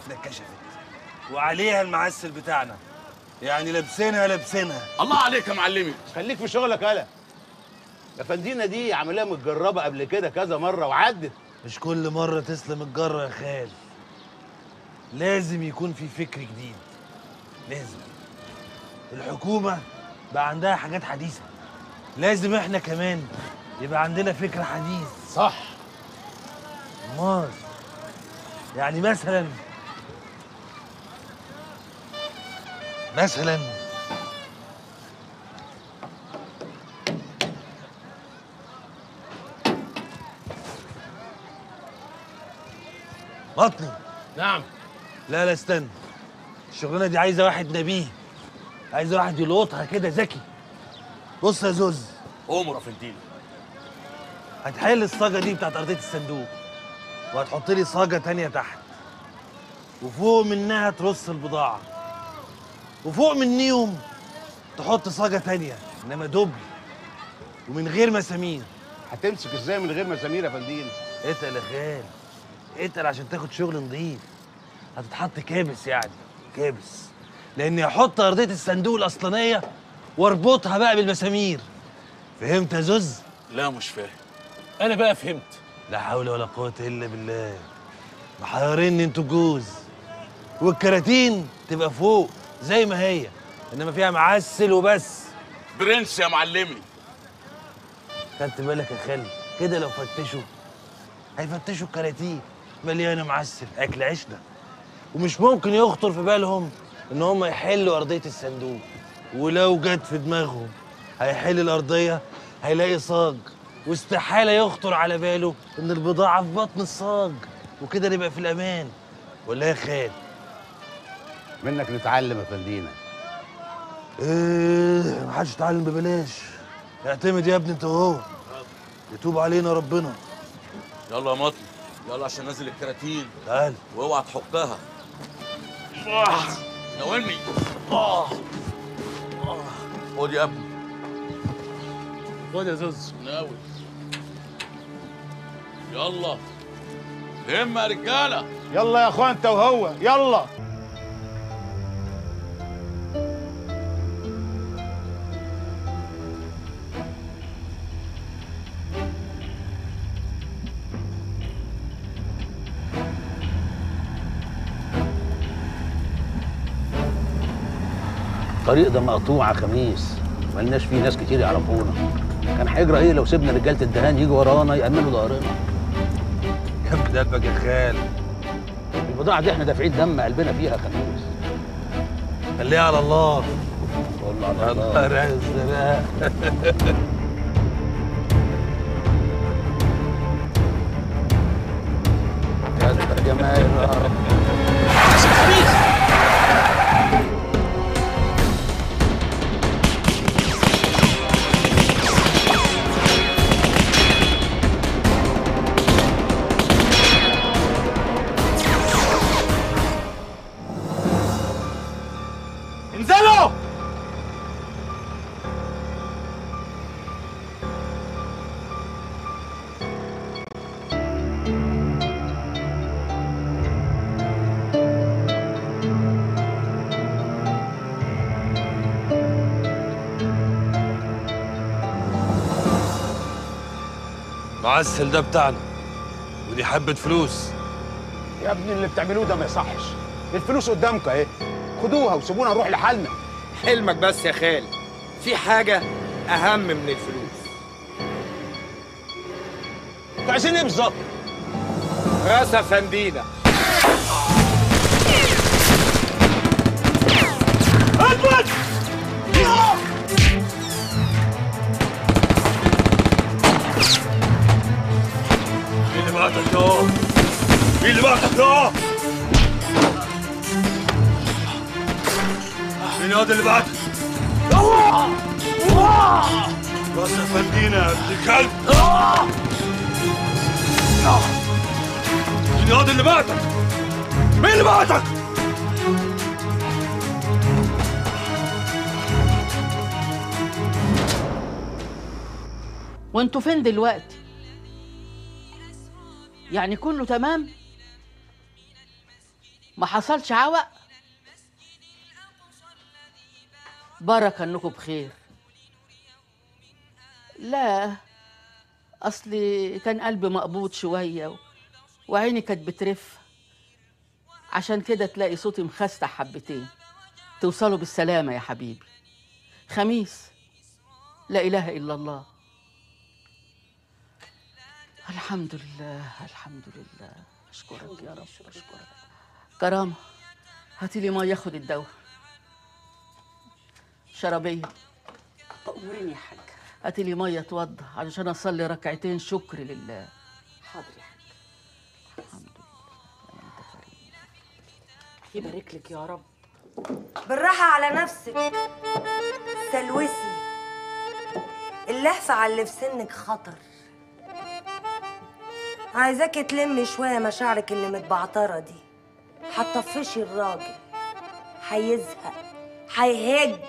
بتاعتنا اتكشفت وعليها المعسل بتاعنا يعني لابسينها لابسينها الله عليك يا معلمي خليك في شغلك يالا يا فندينا دي عمليه متجربه قبل كده كذا مره وعدت مش كل مرة تسلم الجرة يا خال لازم يكون في فكر جديد لازم الحكومة بقى عندها حاجات حديثة لازم احنا كمان يبقى عندنا فكر حديث صح امال يعني مثلا مثلا بطني نعم لا لا استنى الشغلانه دي عايزه واحد نبيه عايزه واحد يلقطها كده ذكي بص يا زوز قوم رافنتين هتحل الصاجه دي بتاعت ارضيه الصندوق وهتحط لي صاجه تانية تحت وفوق منها ترص البضاعه وفوق منيهم تحط صاجه تانية انما دبل ومن غير مسامير هتمسك ازاي من غير مسامير يا فندينا اتقل يا خال اتقل عشان تاخد شغل نظيف هتتحط كابس يعني كابس لاني هحط ارضيه الصندوق الاصلانيه واربطها بقى بالمسامير فهمت يا زوز لا مش فاهم انا بقى فهمت لا حول ولا قوه الا بالله محيريني انتوا الجوز والكراتين تبقى فوق زي ما هي انما فيها معسل وبس برنس يا معلمي خدت بالك يا خالي كده لو فتشوا هيفتشوا الكراتين مليانه معسل اكل عشنا ومش ممكن يخطر في بالهم ان هم يحلوا ارضيه الصندوق ولو جت في دماغهم هيحل الارضيه هيلاقي صاج واستحاله يخطر على باله ان البضاعه في بطن الصاج وكده نبقى في الامان ولا يا خال منك نتعلم يا فندينا ايه محدش يتعلم ببلاش اعتمد يا ابني انت وهو يتوب علينا ربنا يلا يا مطر يلا عشان نازل الكراتين تعال واوعى تحكها ناولني خد يا ابني خد يا زوز ناول يلا همة يا رجاله يلا يا اخوان انت وهو يلا الطريق ده مقطوع يا خميس ملناش فيه ناس كتير يعرفونا كان هيجرى ايه لو سيبنا رجاله الدهان يجوا ورانا يأمنوا ظهرنا كم قلبك يا خال البضاعه دي احنا دافعين دم قلبنا فيها يا خميس خليها على الله والله على الله الله رزق يا جمال يا رب انزلوا معسل ده بتاعنا ودي حبة فلوس يا ابني اللي بتعملوه ده ما يصحش الفلوس قدامكم اهي خدوها وسيبونا نروح لحالنا حلمك بس يا خالي في حاجة أهم من الفلوس انتوا عايزين ايه بالظبط؟ راسا فندينا مين اللي بعتك ده؟ مين اللي بعتك ده؟ مين هذا اللي بعتك؟ راس فندينا يا ابن الكلب مين هذا اللي بعتك؟ مين اللي بعتك؟ وانتوا فين دلوقتي يعني كله تمام ما حصلش عوق بركة انكم بخير لا اصلي كان قلبي مقبوض شوية و- وعيني كانت بترف عشان كده تلاقي صوتي مخستع حبتين توصلوا بالسلامة يا حبيبي خميس لا إله إلا الله الحمد لله الحمد لله أشكرك يا رب أشكرك كرامة هاتي لي مية ياخد الدواء شرابية تأمريني يا حاج هاتي لي مية اتوضى علشان أصلي ركعتين شكر لله حاضر يا حاج الحمد لله أنت كريم يبارك لك يا رب بالراحة على نفسك سلوسي اللهفة على اللي في سنك خطر عايزاكي تلمي شوية مشاعرك اللي متبعترة دي هتطفشي الراجل هيزهق هيهج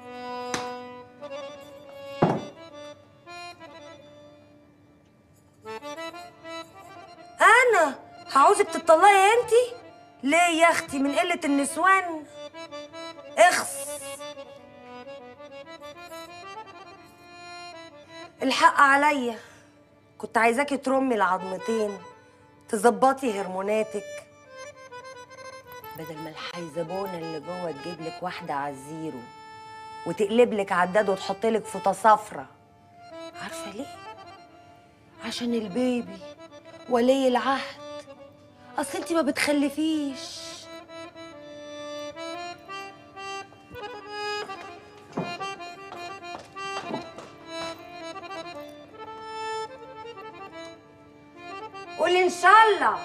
أنا هعوزك تطلقي انتي ليه يا اختي من قلة النسوان اخس الحق عليا كنت عايزاكي ترمي العظمتين تظبطي هرموناتك بدل ما الحيزبونة اللي جوه تجيب لك واحدة على الزيرو وتقلب لك عداد وتحط لك فوطة صفرة عارفة ليه؟ عشان البيبي ولي العهد اصل انت ما بتخلفيش قولي ان شاء الله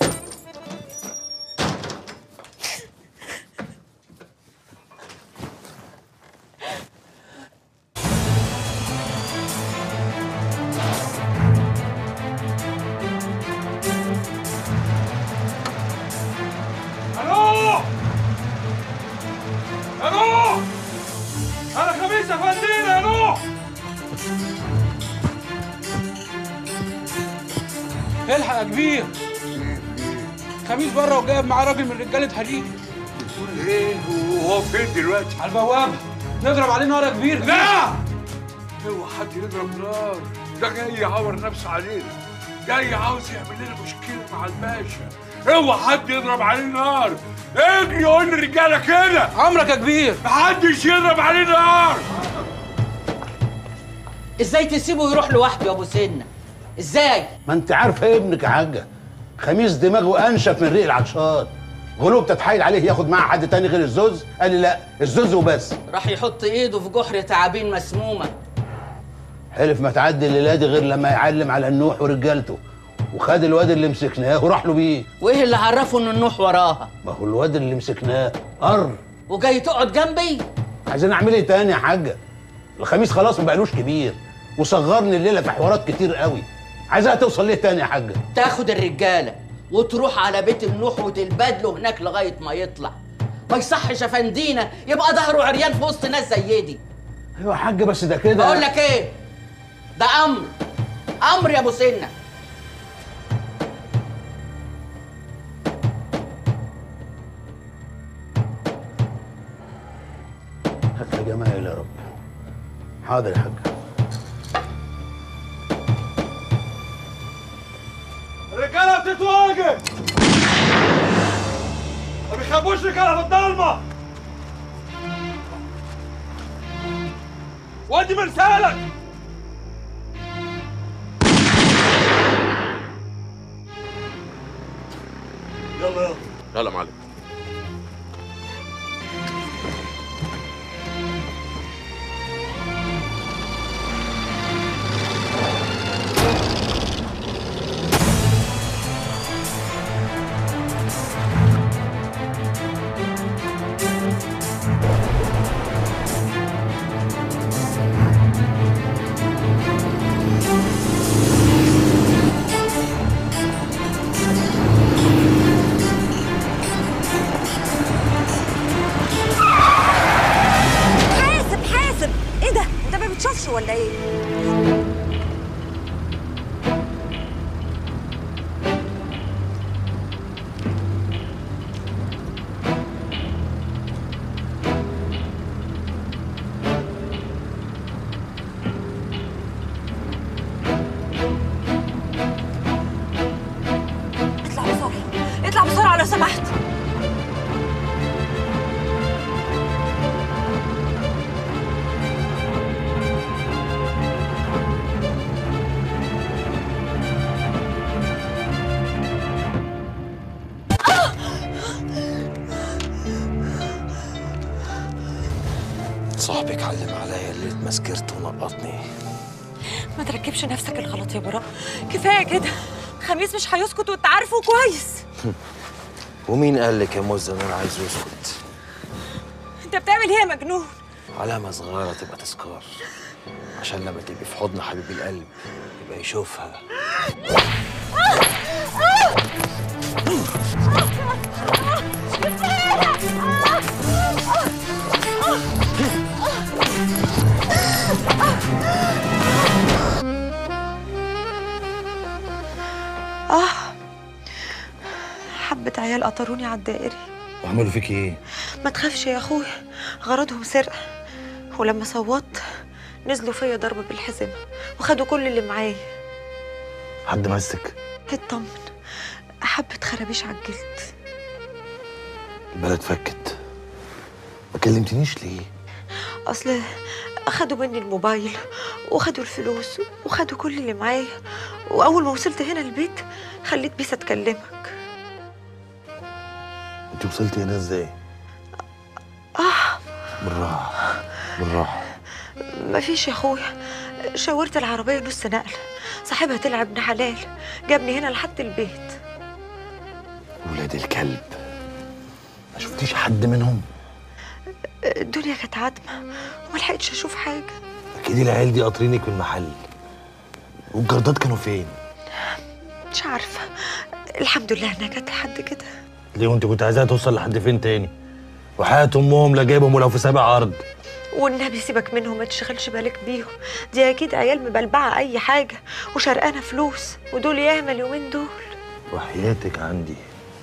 الو الو انا خميس يا فندينا الو الحق يا كبير خميس بره وجايب معاه راجل من رجاله هديك بتقول ايه وهو فين دلوقتي؟ على البوابه نضرب عليه نار يا كبير لا اوعى حد يضرب نار ده جاي يعور نفسه علينا جاي عاوز يعمل لنا مشكله مع الباشا اوعى حد يضرب عليه نار اجري قول للرجاله كده عمرك يا كبير محدش يضرب عليه نار ازاي تسيبه يروح لوحده يا ابو سنه ازاي ما انت عارفه ابنك يا حاجه خميس دماغه انشف من ريق العطشان غلوب تتحايل عليه ياخد معاه حد تاني غير الزوز قال لي لا الزوز وبس راح يحط ايده في جحر تعابين مسمومه حلف ما تعدي الليله دي غير لما يعلم على النوح ورجالته وخد الواد اللي مسكناه وراح له بيه وايه اللي عرفه ان النوح وراها ما هو الواد اللي مسكناه قر وجاي تقعد جنبي عايزين اعمل ايه تاني يا حاجه الخميس خلاص ما بقالوش كبير وصغرني الليله في حوارات كتير قوي عايزها توصل ليه تاني يا حاجه تاخد الرجاله وتروح على بيت النوح وتلبدله هناك لغايه ما يطلع ما يصحش يا فندينا يبقى ظهره عريان في وسط ناس زي دي ايوه يا حاج بس ده كده بقول لك ايه ده امر امر يا ابو سنه هات يا جمال يا رب حاضر يا حاج الرجاله بتتواجه ما بيخبوش رجاله في الضلمه ودي مرسالك يلا يلا يلا يا معلم حاسب حاسب ايه ده انت ما بتشوفش ولا ايه صاحبك علم عليا اللي مسكرت ونقطني ما تركبش نفسك الغلط يا براء كفايه كده خميس مش هيسكت وانت عارفه كويس ومين قال لك يا مزة ان انا عايز اسكت انت بتعمل ايه يا مجنون علامة صغيرة تبقى تذكار عشان لما تبقي في حضن حبيب القلب يبقى يشوفها اه حبة عيال قطروني على الدائري وعملوا فيك ايه؟ ما تخافش يا اخويا غرضهم سرقة ولما صوت نزلوا فيا ضرب بالحزمة وخدوا كل اللي معايا حد مسك اطمن حبة خرابيش على الجلد البلد فكت ما كلمتنيش ليه؟ اصل اخدوا مني الموبايل واخدوا الفلوس وخدوا كل اللي معايا واول ما وصلت هنا البيت خليت بيسا تكلمك انت وصلتي هنا ازاي؟ اه بالراحة بالراحة مفيش يا اخويا شاورت العربية نص نقل صاحبها طلع ابن حلال جابني هنا لحد البيت ولاد الكلب ما شفتيش حد منهم؟ الدنيا كانت عتمة وملحقتش اشوف حاجة اكيد العيال دي قاطرينك من المحل والجردات كانوا فين؟ مش عارفة الحمد لله انها جت لحد كده ليه وانت كنت عايزاها توصل لحد فين تاني؟ وحياة امهم لا جايبهم ولو في سابع ارض والنبي سيبك منهم ما تشغلش بالك بيهم دي اكيد عيال مبلبعة اي حاجة وشرقانة فلوس ودول ياما اليومين دول وحياتك عندي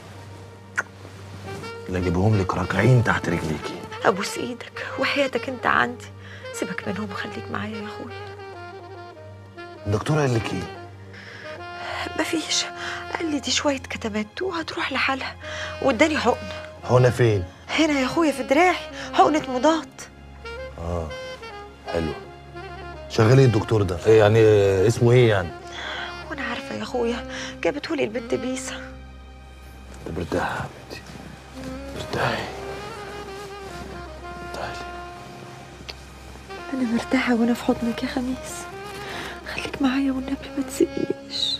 لا اجيبهم لك راكعين تحت رجليكي ابوس ايدك وحياتك انت عندي سيبك منهم وخليك معايا يا اخويا الدكتور قال لك ايه؟ مفيش قال لي دي شوية كتمات وهتروح لحالها واداني حقن هنا فين؟ هنا يا اخويا في دراعي حقنة مضاد اه حلو شغال ايه الدكتور ده؟ إيه يعني آه، اسمه ايه يعني؟ وانا عارفة يا اخويا جابتهولي البنت بيسا طب ارتاحي يا حبيبتي ارتاحي ارتاحي انا مرتاحة وانا في حضنك يا خميس خليك معايا والنبي ما تسيبنيش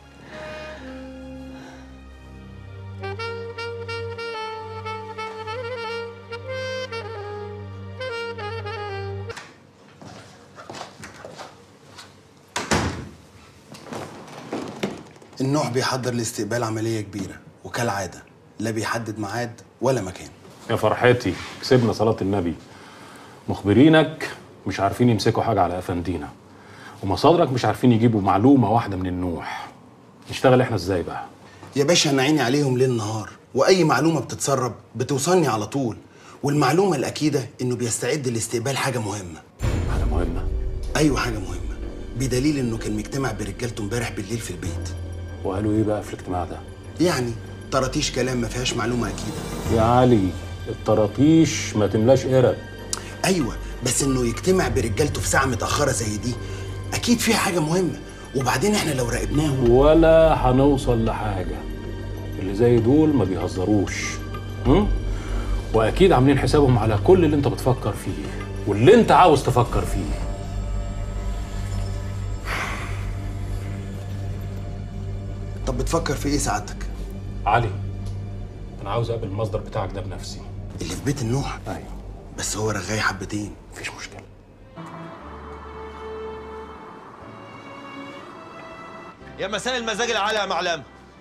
النوح بيحضر لاستقبال عملية كبيرة وكالعادة لا بيحدد ميعاد ولا مكان يا فرحتي كسبنا صلاة النبي مخبرينك مش عارفين يمسكوا حاجة على أفندينا ومصادرك مش عارفين يجيبوا معلومة واحدة من النوح نشتغل احنا ازاي بقى يا باشا انا عيني عليهم ليل نهار واي معلومة بتتسرب بتوصلني على طول والمعلومة الأكيدة إنه بيستعد لاستقبال حاجة مهمة حاجة مهمة أيوة حاجة مهمة بدليل إنه كان مجتمع برجالته امبارح بالليل في البيت وقالوا ايه بقى في الاجتماع ده يعني طرطيش كلام ما فيهاش معلومة أكيدة يا علي الطراطيش ما تملاش قرب أيوة بس إنه يجتمع برجالته في ساعة متأخرة زي دي أكيد فيها حاجة مهمة وبعدين إحنا لو راقبناهم ولا هنوصل لحاجة اللي زي دول ما بيهزروش هم؟ واكيد عاملين حسابهم على كل اللي انت بتفكر فيه واللي انت عاوز تفكر فيه طب بتفكر في إيه سعادتك؟ علي انا عاوز اقابل المصدر بتاعك ده بنفسي اللي في بيت النوح ايوه بس هو رغاي حبتين مفيش مشكله يا مساء المزاج العالي يا معلم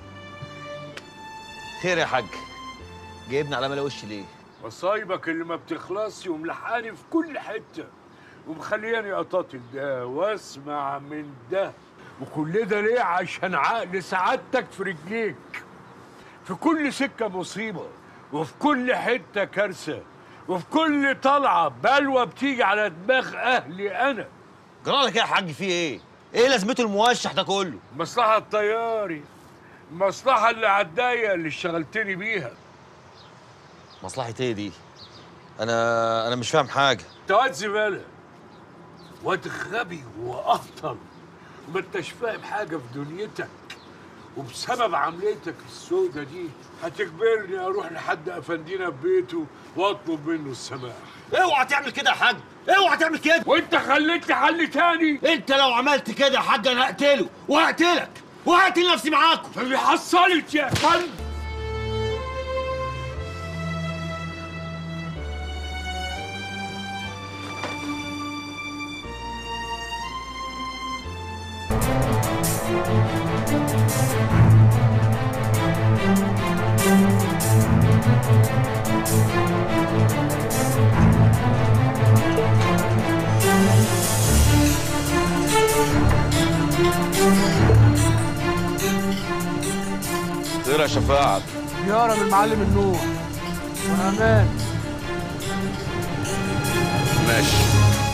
خير يا حاج جايبني على ملا وشي ليه مصايبك اللي ما بتخلصش وملحقاني في كل حته ومخلياني اطاطل ده واسمع من ده وكل ده ليه عشان عقل سعادتك في رجليك في كل سكه مصيبه وفي كل حته كارثه وفي كل طلعه بلوه بتيجي على دماغ اهلي انا جرالك ايه يا حاج في ايه ايه لازمته الموشح ده كله مصلحه الطياري المصلحه اللي عالضيقه اللي اشتغلتني بيها مصلحة ايه دي انا انا مش فاهم حاجه انت واد زباله واد غبي واهطل وما انتش فاهم حاجه في دنيتك وبسبب عمليتك السودة دي هتجبرني اروح لحد افندينا في بيته واطلب منه السماح اوعى تعمل كده يا حاج اوعى تعمل كده وانت خليتني حل تاني انت لو عملت كده يا حاج انا هقتله وهقتلك وهقتل نفسي معاكم اللي حصلت يا فندم خير يا شفاعة زيارة من معلم النور وأمان ماشي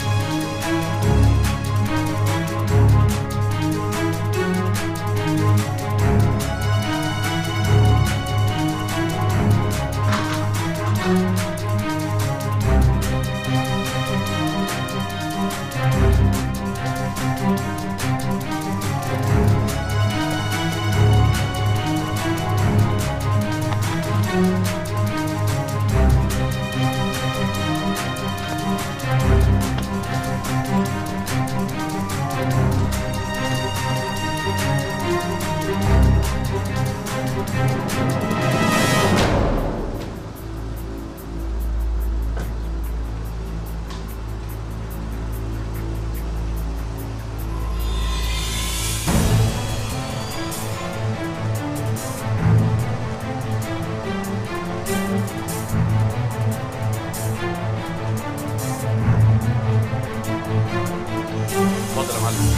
اتفضل يا معلم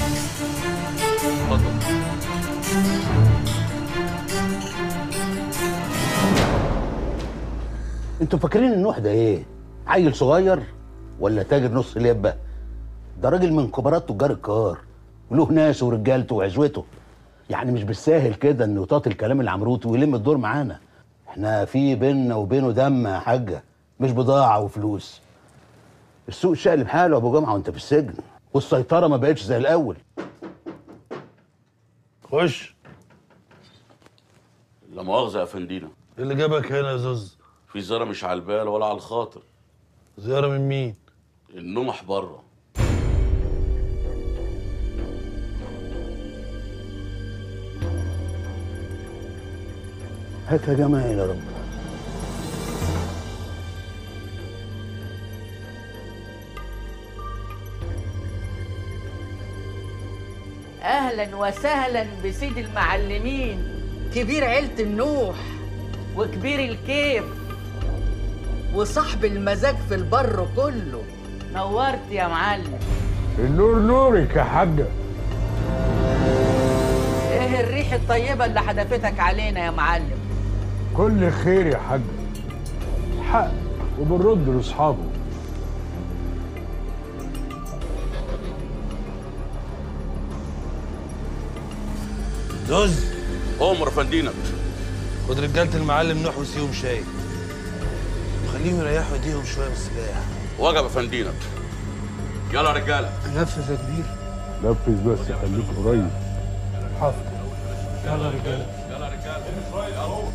اتفضل انتوا فاكرين النوح ده ايه؟ عيل صغير ولا تاجر نص لبه؟ ده راجل من كبارات تجار الكار وله ناس ورجالته وعزوته يعني مش بالساهل كده انه يطاط الكلام العمروتي ويلم الدور معانا احنا في بيننا وبينه دم يا حاجه مش بضاعه وفلوس السوق شقلب حاله يا ابو جمعه وانت في السجن والسيطره ما بقتش زي الاول خش لا مؤاخذة يا فندينا إيه اللي جابك هنا يا زوز في زيارة مش على البال ولا على الخاطر زياره من مين النمح بره هات يا جماعه يا رب اهلا وسهلا بسيد المعلمين كبير عيله النوح وكبير الكيف وصاحب المزاج في البر كله نورت يا معلم النور نورك يا حاجة ايه الريح الطيبه اللي حدفتك علينا يا معلم كل خير يا حاجة حق وبنرد لاصحابه زوز عمر فندينك خد رجاله المعلم نوح وسيهم شاي وخليهم يريحوا ايديهم شويه من السلاح وجب يا فندينك يلا يا رجالة نفذ يا كبير نفذ بس خليك قريب حاضر يلا يا رجاله يلا يا رجالة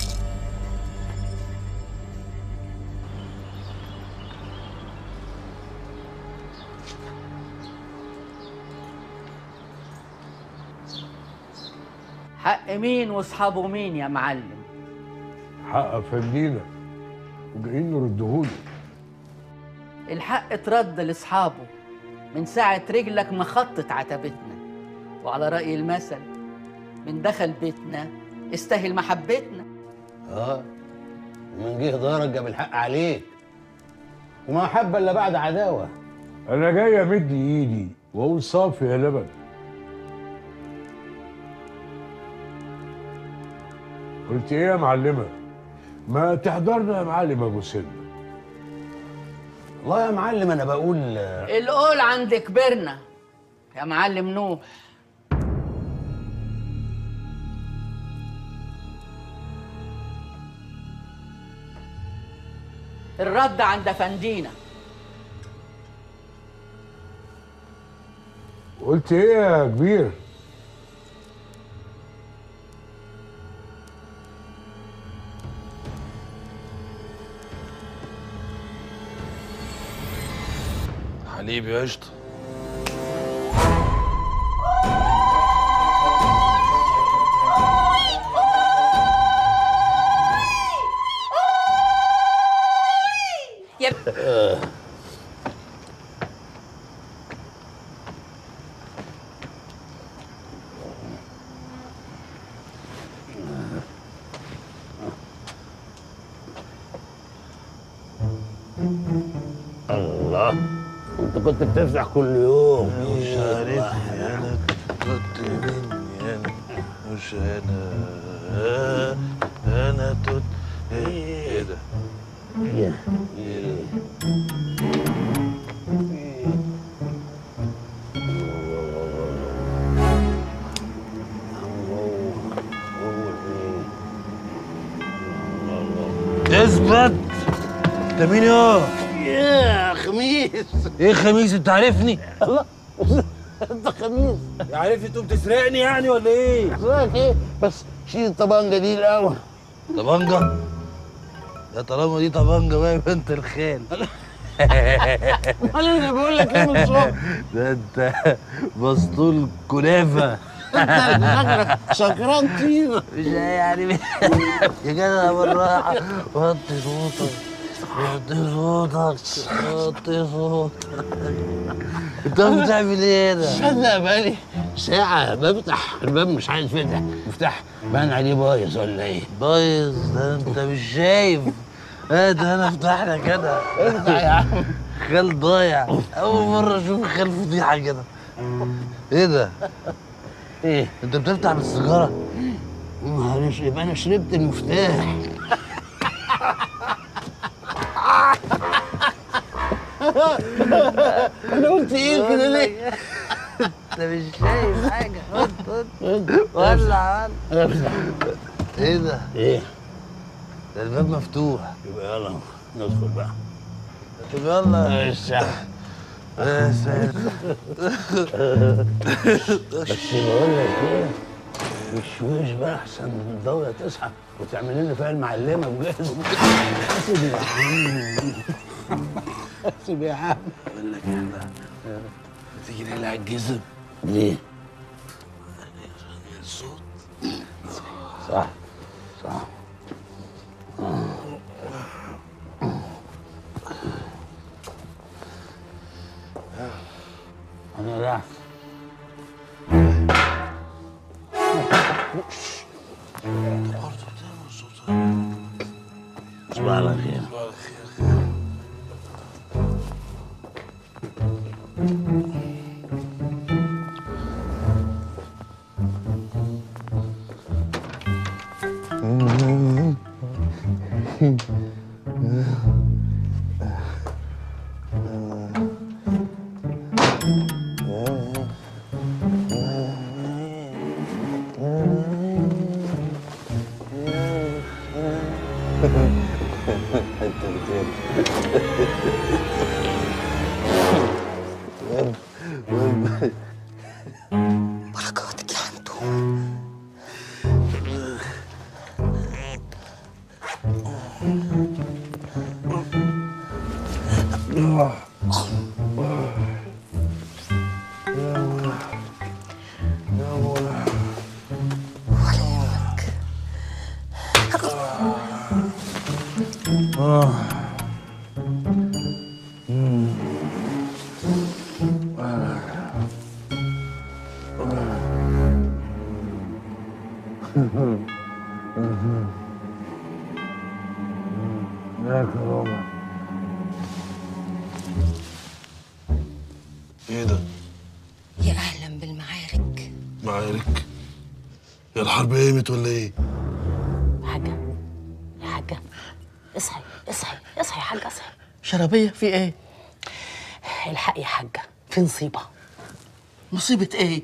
حق مين واصحابه مين يا معلم حق فندينا وجايين نردهوله الحق اترد لاصحابه من ساعة رجلك ما خطت عتبتنا وعلى رأي المثل من دخل بيتنا استاهل محبتنا اه ومن جه دارك جاب الحق عليك وما حب الا بعد عداوه انا جاي امد ايدي واقول صافي يا لبن قلت ايه يا معلمه ما تحضرنا يا معلم ابو سلمى والله يا معلم انا بقول القول عند كبرنا يا معلم نوح الرد عند فندينا قلت ايه يا كبير حليب يا قشطه يا الله انت كنت بتفتح كل يوم مش عارف انا كنت مني انا مش انا انا توت ايه ده إيه؟ اثبت انت مين يا يا خميس ايه خميس انت عارفني الله انت خميس عارف تقوم تسرقني يعني ولا ايه اسمعك ايه بس شيل الطبنجه دي الاول طبنجة ده طالما دي طبنجة بقى يبقى انت الخال امال انا بقول لك ايه من الصبح ده انت مسطول كنافة انت دماغك سكران طينه مش يعني يا جدع بالراحة وطي صوتك وطي صوتك وطي صوتك انت بتعمل ايه هنا؟ صدق بقالي ساعة بفتح الباب مش عايز يفتح مفتاح بان عليه بايظ ولا ايه؟ بايظ ده انت مش شايف اه ده انا افتح لك كده افتح يا عم خال ضايع اول مرة اشوف خال فضيحة كده ايه ده؟ ايه؟ انت بتفتح بالسيجارة؟ معلش يبقى انا شربت المفتاح انا قلت ايه كده ليه؟ انت مش شايف حاجة خد خد ولع ولع ايه ده؟ ايه؟ ده الباب مفتوح يبقى يلا ندخل بقى طب يلا يا ساتر يا ساتر بس بقول لك ايه مش بقى احسن من الدولة تصحى وتعمل لنا فيها المعلمة بجد حاسب يا عم حاسب يا عم بقول لك احنا تيجي نقلع الجزم ليه؟ الصوت صح صح انا راح صباح الخير انت بتقول بركاتك يا حمدو ايه ده؟ يا اهلا بالمعارك معارك يا الحرب قامت ولا ايه؟ حاجة يا حاجة اصحي اصحي اصحي يا حاجة اصحي شرابية في ايه؟ الحق يا حاجة في نصيبة مصيبة ايه؟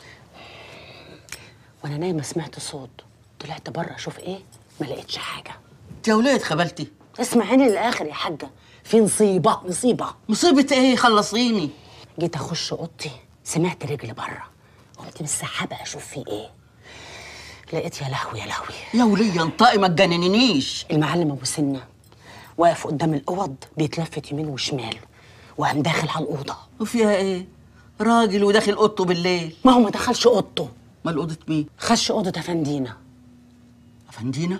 وانا نايمة سمعت صوت طلعت بره اشوف ايه ما لقيتش حاجة يا ولاد خبلتي اسمعيني للاخر يا حاجة في نصيبة نصيبة مصيبة ايه؟ خلصيني جيت اخش اوضتي سمعت رجل بره قمت من السحابة اشوف في ايه لقيت يا لهوي يا لهوي يا ولية انطقي ما تجننينيش المعلم ابو سنه واقف قدام الاوض بيتلفت يمين وشمال وقام داخل على الاوضه وفيها ايه راجل وداخل اوضته بالليل ما هو ما دخلش اوضته امال اوضه مين خش اوضه افندينا افندينا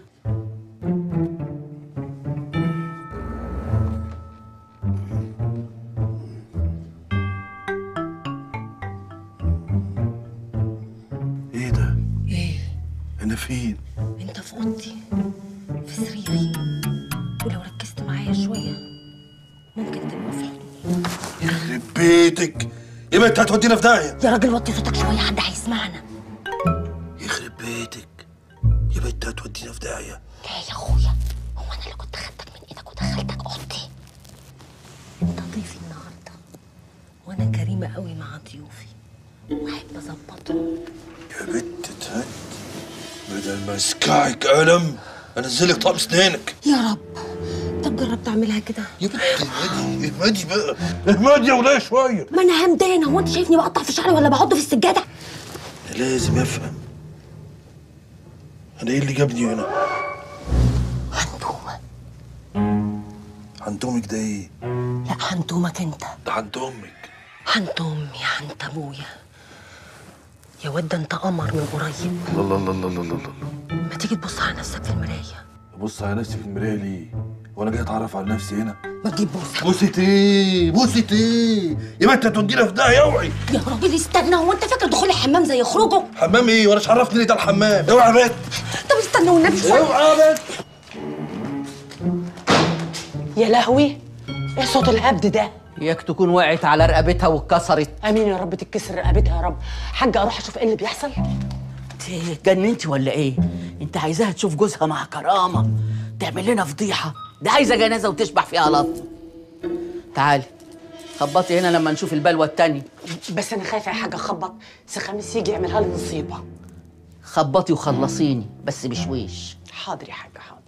ايه ده؟ ايه انا فين؟ انت في اوضتي في سريري ولو ركزت معايا شويه ممكن تبقى في حضني يخرب بيتك يبقى انت هتودينا في داهيه يا راجل وطي صوتك شويه حد هيسمعنا يخرب بيتك يبقى انت هتودينا في داهيه ليه يا اخويا هو انا اللي كنت خدتك من ايدك ودخلتك اوضتي انت ضيفي النهارده وانا كريمه قوي مع ضيوفي واحب اظبطهم يا بنت تهد بدل ما اسكعك قلم انزلك طقم سنانك يا رب طب جرب تعملها كده يا بنت اهمدي اهمدي بقى اهمدي يا وليه شويه ما انا همدانه هو انت شايفني بقطع في شعري ولا بعض في السجاده انا لازم افهم انا ايه اللي جابني هنا هندومه حنتومك ده ايه لا هندومك انت ده حنت امك حنت امي حنت ابويا يا واد ده انت قمر من قريب الله الله الله الله الله الله ما تيجي تبص على نفسك في المرايه بص على نفسي في المرايه ليه وانا جاي اتعرف على نفسي هنا ما تجيب بوسه بوسة ايه بوسة ايه يبقى انت هتودينا في داهيه اوعي يا راجل استنى هو انت فاكر دخول الحمام زي خروجه حمام ايه وانا مش عرفني ليه ده الحمام اوعى يا بنت طب استنى والنبي شويه اوعى يا بنت يا لهوي ايه صوت الهبد ده ياك تكون وقعت على رقبتها واتكسرت امين يا رب تتكسر رقبتها يا رب حاجه اروح اشوف ايه اللي بيحصل انت جننتي ولا ايه انت عايزاها تشوف جوزها مع كرامه تعمل لنا فضيحه ده عايزه جنازه وتشبح فيها لط تعالي خبطي هنا لما نشوف البلوه التانية بس انا خايفه يا حاجه اخبط سي خميس يجي يعملها لي مصيبه خبطي وخلصيني بس بشويش حاضر يا حاجه حاضر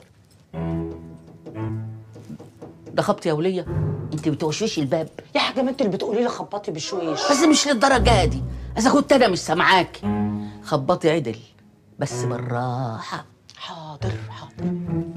ده خبط يا وليه انت بتوشوشي الباب يا حاجه ما انت اللي بتقولي لي خبطي بشويش بس مش للدرجه دي اذا كنت انا مش سامعاكي خبطي عدل بس بالراحه حاضر حاضر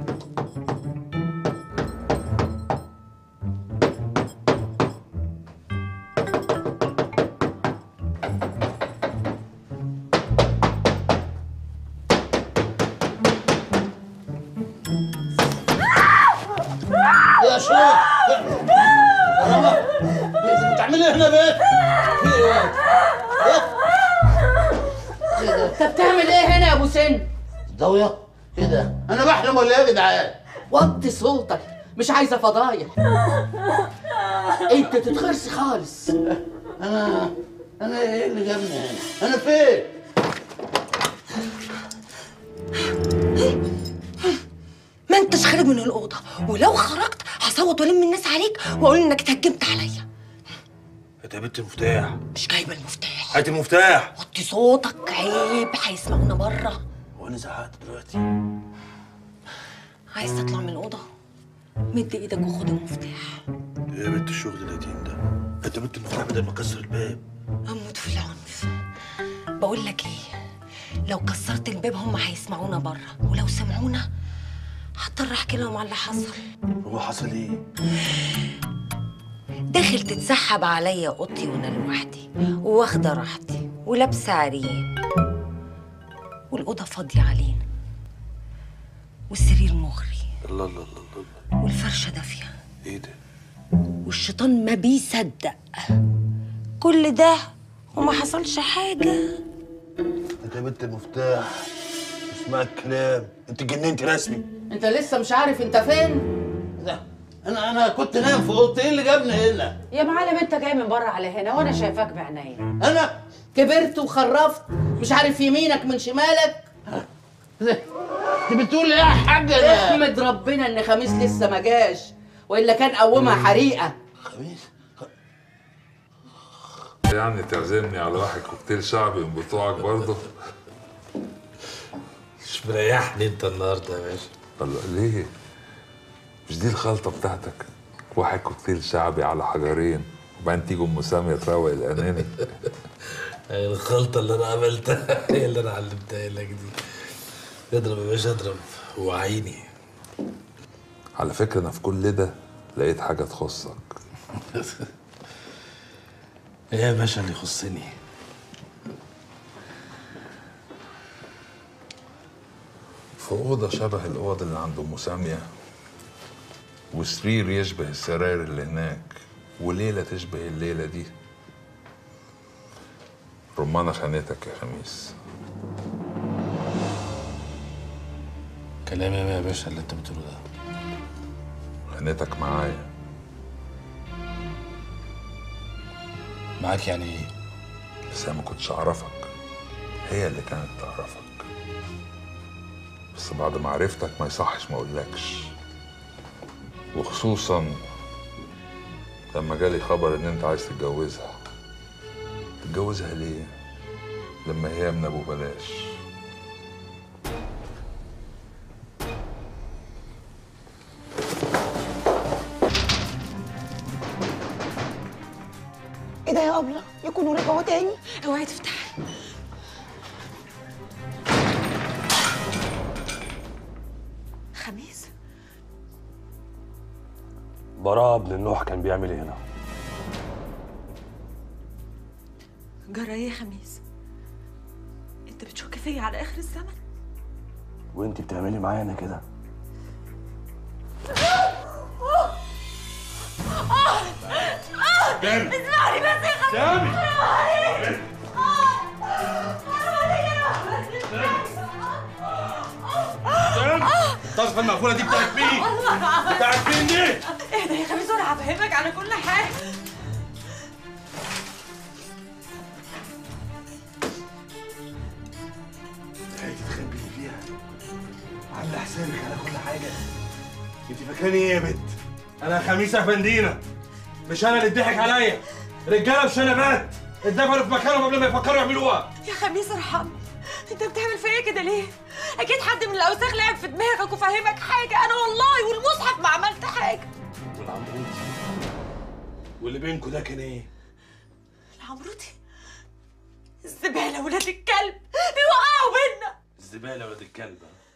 يا شيخ كرامة انت بتعملي ايه هنا بيه؟ في ايه يا واد؟ انت بتعمل ايه هنا يا ابو سن ضوية؟ ايه ده؟ انا بحلم ولا ايه يا جدعان؟ وطي صوتك مش عايزه فضايح انت تتخرسي خالص انا انا ايه اللي جابني هنا؟ انا فين؟ ما انتش خارج من الاوضه ولو خرجت هصوت والم الناس عليك واقول انك اتهجمت عليا هات يا بنت المفتاح مش جايبه المفتاح هات المفتاح وطي صوتك عيب هيسمعونا بره وانا زهقت دلوقتي عايز تطلع من الاوضه مد ايدك وخد المفتاح ايه يا بنت الشغل القديم ده هات يا بنت المفتاح بدل ما اكسر الباب اموت في العنف بقول لك ايه لو كسرت الباب هم هيسمعونا بره ولو سمعونا هضطر احكي لهم على اللي حصل هو حصل ايه داخل تتسحب عليا اوضتي وانا لوحدي وواخده راحتي ولابسه عريان والاوضه فاضيه علينا والسرير مغري الله الله الله الله والفرشه دافيه ايه ده والشيطان ما بيصدق كل ده وما حصلش حاجه هات يا بنت المفتاح اسمع الكلام انت اتجننتي رسمي انت لسه مش عارف انت فين ده انا انا كنت نايم في اوضتي ايه اللي جابني هنا؟ يا معلم انت جاي من بره على هنا وانا شايفاك بعينيا انا كبرت وخرفت مش عارف يمينك من شمالك انت بتقول ايه يا حاجه ده؟ احمد ربنا ان خميس لسه ما جاش والا كان قومها حريقه خميس يعني تعزمني على واحد كوكتيل شعبي من بتوعك برضه مش مريحني انت النهارده يا باشا الله ليه؟ مش دي الخلطة بتاعتك؟ واحد كوكتيل شعبي على حجرين وبعدين تيجي ام سامية تروق الاناني الخلطة اللي أنا عملتها هي اللي أنا علمتها لك دي اضرب يا باشا اضرب وعيني على فكرة انا في كل ده لقيت حاجة تخصك ايه يا باشا اللي يخصني في أوضة شبه الأوض اللي عند أم سامية وسرير يشبه السراير اللي هناك وليلة تشبه الليلة دي رمانة خانتك يا خميس كلام ايه يا باشا اللي انت بتقوله ده خانتك معايا معاك يعني ايه بس أنا ما كنتش أعرفك هي اللي كانت تعرفك بس بعد ما عرفتك ما يصحش ما أقولكش وخصوصا لما جالي خبر إن أنت عايز تتجوزها تتجوزها ليه؟ لما هي من أبو بلاش ايه ده يا ابله يكونوا رجعوا تاني اوعي تفتحي خميس براء ابن النوح كان بيعمل ايه هنا؟ جرى ايه يا خميس انت بتشك فيا على اخر الزمن وانت بتعملي معايا انا كده جامد. اسمعني بس يا خميس جامد. الطاسه المقفوله دي بتاعت مين؟ بتاعت مين دي؟ اهدى يا خميس وانا هفهمك على كل حاجه عايز تخبيني فيها عامله حسابك على كل حاجه انت فاكراني ايه يا بنت؟ انا خميس افندينا مش انا اللي اتضحك عليا رجاله بشنبات اتدفنوا في مكانهم قبل ما يفكروا يعملوها يا خميس ارحمني انت بتعمل فيا كده ليه اكيد حد من الاوساخ لعب في دماغك وفهمك حاجه انا والله والمصحف ما عملت حاجه والعمروتي واللي بينكوا ده كان ايه؟ العمروتي الزباله ولاد الكلب بيوقعوا بينا الزباله ولاد الكلب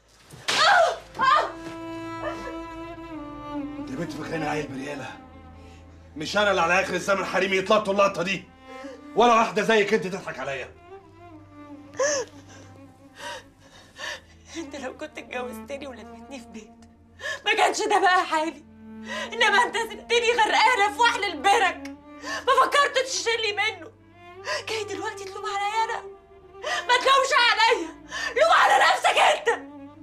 يا بنت فاكراني عيل بريالة مش انا اللي على اخر الزمن حريمي يتلطوا اللقطه دي ولا واحده زيك انت تضحك عليا انت لو كنت اتجوزتني ولمتني في بيت ما كانش ده بقى حالي انما انت سبتني غرقانه في وحل البرك ما فكرتش تشيلي منه جاي دلوقتي تلوم عليا انا ما تلومش عليا لوم على نفسك انت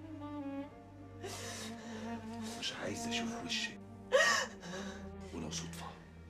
مش عايز اشوف وشك ولو صدفه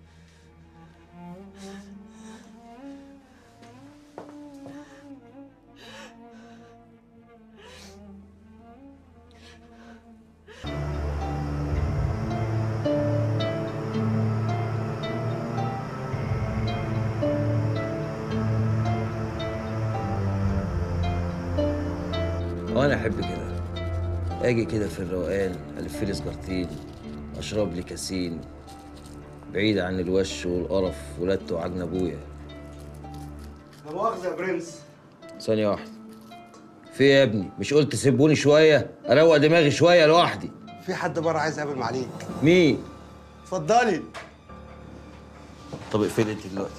وانا احب كده اجي كده في الروقان الف لي سجارتين اشرب لي كاسين بعيد عن الوش والقرف ولادته وعجن ابويا لا مؤاخذه يا برنس ثانيه واحده في إيه يا ابني مش قلت سيبوني شويه اروق دماغي شويه لوحدي في حد بره عايز يقابل معاليك مين اتفضلي طب اقفلي انت دلوقتي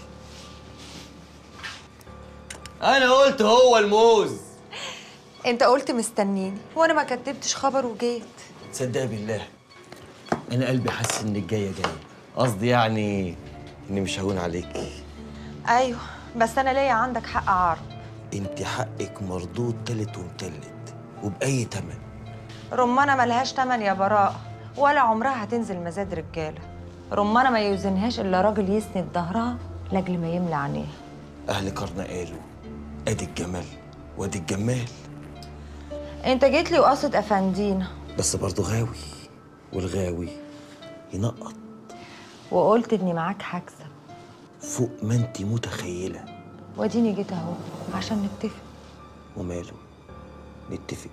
انا قلت هو الموز انت قلت مستنيني وانا ما كتبتش خبر وجيت تصدق بالله انا قلبي حاسس انك جايه جايه قصدي يعني اني مش هون عليكي ايوه بس انا ليا عندك حق عرض انت حقك مردود تالت ومتلت وبأي تمن رمانة ملهاش تمن يا براء ولا عمرها هتنزل مزاد رجالة رمانة ما يوزنهاش إلا راجل يسند ظهرها لأجل ما يملى عينيها اهل قرن قالوا ادي الجمال وادي الجمال أنت جيت لي وقصد أفندينا بس برضه غاوي والغاوي ينقط وقلت إني معاك هكسب فوق ما انت متخيله واديني جيت أهو عشان نتفق وماله نتفق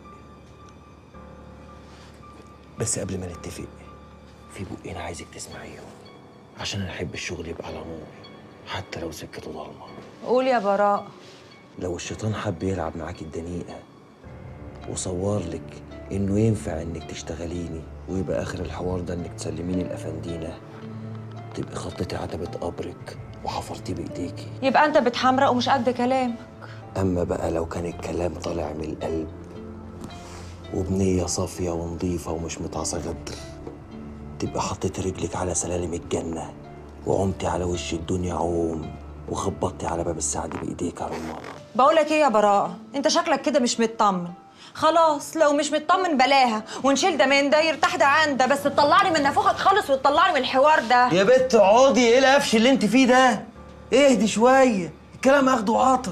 بس قبل ما نتفق في بقين عايزك تسمعيهم عشان انا احب الشغل يبقى على نور حتى لو سكته ضلمه قول يا براء لو الشيطان حب يلعب معاك الدنيئه وصور لك انه ينفع انك تشتغليني ويبقى اخر الحوار ده انك تسلميني الافندينه تبقي خطيتي عتبة قبرك وحفرتيه بايديكي يبقى انت بتحمرق ومش قد كلام اما بقى لو كان الكلام طالع من القلب وبنية صافية ونظيفة ومش متعصى غدر تبقى حطيت رجلك على سلالم الجنة وعمتي على وش الدنيا عوم وخبطتي على باب السعد بايديك يا رمانة بقولك ايه يا براءة انت شكلك كده مش مطمن خلاص لو مش مطمن بلاها ونشيل ده من ده يرتاح ده عن ده بس تطلعني من نافوخك خالص وتطلعني من الحوار ده يا بت اقعدي ايه القفش اللي انت فيه ده اهدي شويه الكلام اخده وعطا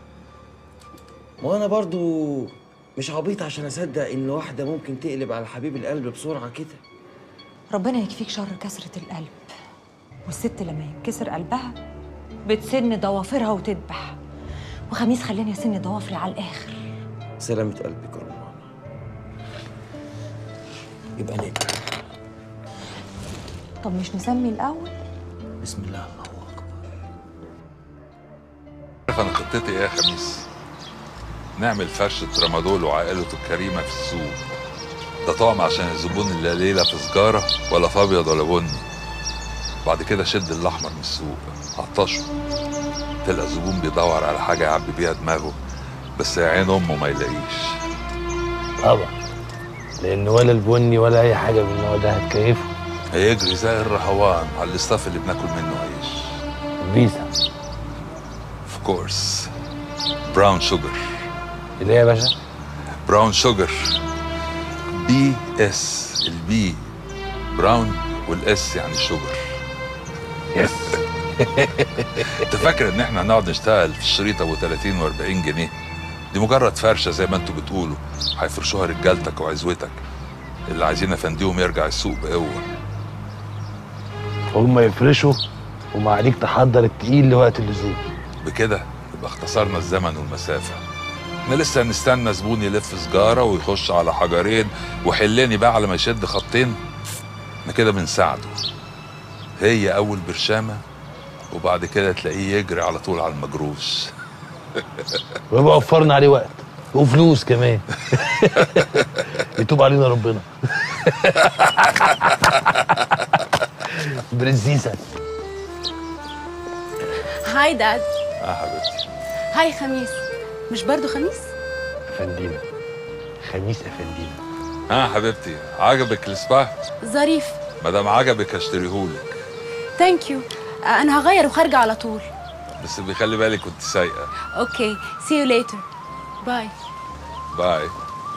وانا برضو مش عبيط عشان اصدق ان واحده ممكن تقلب على حبيب القلب بسرعه كده ربنا يكفيك شر كسرة القلب والست لما ينكسر قلبها بتسن ضوافرها وتذبح وخميس خلاني اسن ضوافري على الاخر سلامة قلبك يا رمانة يبقى نبقى طب مش نسمي الاول بسم الله الله عارف انا خطتي ايه يا خميس نعمل فرشة رمادول وعائلته الكريمة في السوق ده طعم عشان الزبون اللي لا ليلة في سجارة ولا في أبيض ولا بني بعد كده شد الأحمر من السوق عطشه تلقى الزبون بيدور على حاجة يعبي بيها دماغه بس يا عين أمه ما يلاقيش طبعا لان ولا البني ولا اي حاجه من النوع ده هتكيفه هيجري زي الرهوان على الاستاف اللي بناكل منه عيش فيزا اوف كورس براون شوجر اللي هي يا باشا براون شوجر بي اس البي براون والاس يعني شوجر يس انت فاكر ان احنا هنقعد نشتغل في الشريط ابو 30 و40 جنيه دي مجرد فرشه زي ما انتوا بتقولوا هيفرشوها رجالتك وعزوتك اللي عايزين افنديهم يرجع السوق بقوه هم يفرشوا وما عليك تحضر التقيل لوقت اللزوم بكده يبقى اختصرنا الزمن والمسافه احنا لسه هنستنى زبون يلف سجاره ويخش على حجرين وحلني بقى على ما يشد خطين احنا كده بنساعده هي اول برشامه وبعد كده تلاقيه يجري على طول على المجروش ويبقى وفرنا عليه وقت وفلوس كمان يتوب علينا ربنا برنسيسة هاي داد اه حبيبتي هاي خميس مش برضو خميس افندينا خميس افندينا اه حبيبتي عجبك السبا ظريف ما دام عجبك هشتريهولك ثانك يو انا هغير وخارجه على طول بس بيخلي بالك كنت سايقه اوكي سي يو ليتر باي باي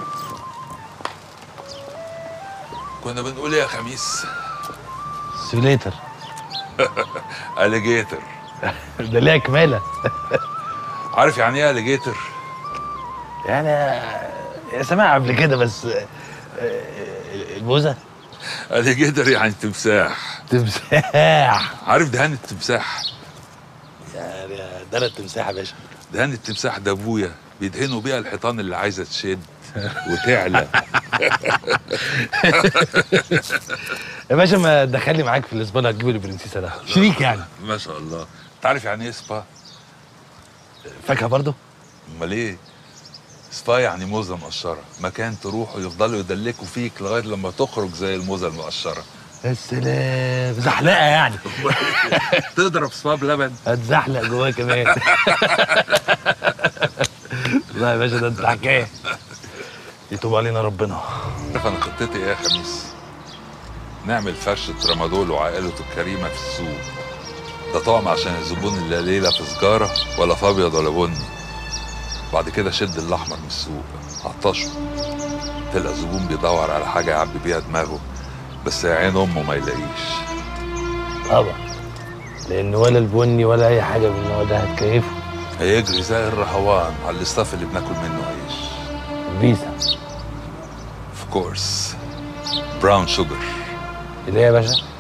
كنا بنقول ايه يا خميس سيليتر اليجيتر ده ليها كمالة عارف يعني ايه اليجيتر يعني يا سماع قبل كده بس البوزة اليجيتر يعني تمساح تمساح عارف دهان التمساح يعني ده التمساح يا باشا دهان التمساح ده ابويا بيدهنوا بيها الحيطان اللي عايزه تشد وتعلى يا باشا ما تدخلني معاك في الاسبانيا هتجيب لي برنسيسة ده شريك يعني ما شاء الله انت عارف يعني ايه سبا فاكهة برضو امال ايه سبا يعني موزه مقشره مكان تروحوا يفضلوا يدلكوا فيك لغايه لما تخرج زي الموزه المقشره يا سلام زحلقة يعني تضرب سبا بلبن هتزحلق جواه كمان لا يا باشا ده انت حكايه يتوب علينا ربنا عارف انا خطتي ايه يا خميس نعمل فرشة رمادول وعائلته الكريمة في السوق ده طعم عشان الزبون اللي لا ليلة في سجارة ولا في أبيض ولا بني بعد كده شد الأحمر من السوق عطشه تلقى الزبون بيدور على حاجة يعبي بيها دماغه بس يا عين أمه ما يلاقيش طبعا لان ولا البني ولا اي حاجه من النوع ده هتكيفه هيجري زي الرهوان على الاستاف اللي بناكل منه عيش فيزا اوف كورس براون شوجر اللي هي يا باشا